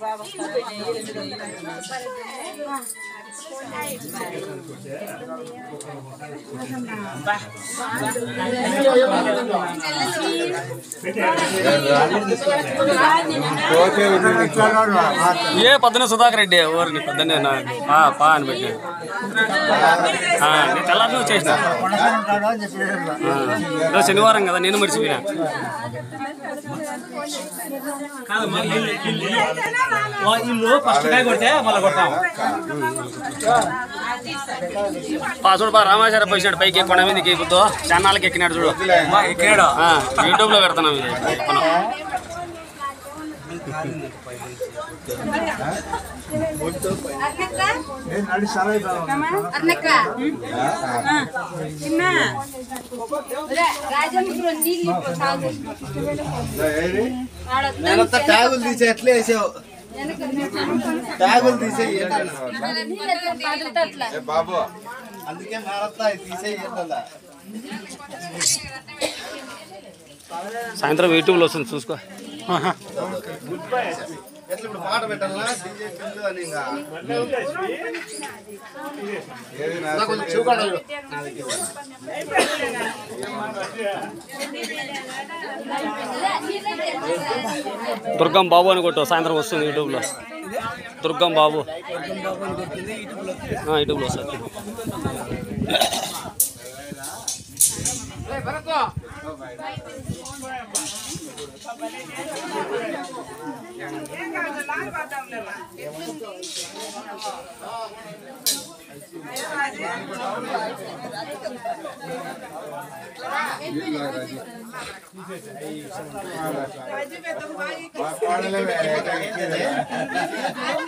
ఏ పొద్దున సుధాకర్ రెడ్డి ఊరిని పొద్దున్నే నా పా పా అని పెట్టాడు ఆ, నేను తెల్లారి నువ్వు చేసిన ఈరోజు శనివారం కదా నేను మర్చిపోయినా ఇల్లు ఫస్ట్ కాయ కొడితే మళ్ళీ కొడతాం పా చూడు పా రామాచార పోయినాడు పైకి ఎక్కడ మీదకి ఎక్కుతో చాన్నాళ్ళకి ఎక్కినాడు చూడు ఎక్కాడు ఆ, యూట్యూబ్ లో పెడుతున్నాం ఇది ఎక్కను. అర్నక్క రాజముద్ర నీళ్ళు తాగు నేనంతా ట్యాగులు తీసి ఎట్లా వేసావు ట్యాగులు తీసే అట్లా బాబు అందుకే నేనంతా తీసే సాయంత్రం యూట్యూబ్ లో వస్తుంది చూసుకో ఎట్లా ఇప్పుడు పాట పెట్టాలా డీజే పిండు అని ఇంకా నాకు కొంచెం చూపడాలి దుర్గం బాబు అని కొట్టు సాయంత్రం వస్తుంది యూట్యూబ్ లో దుర్గం బాబు ఆ, యూట్యూబ్ లో వస్తుంది పాడలే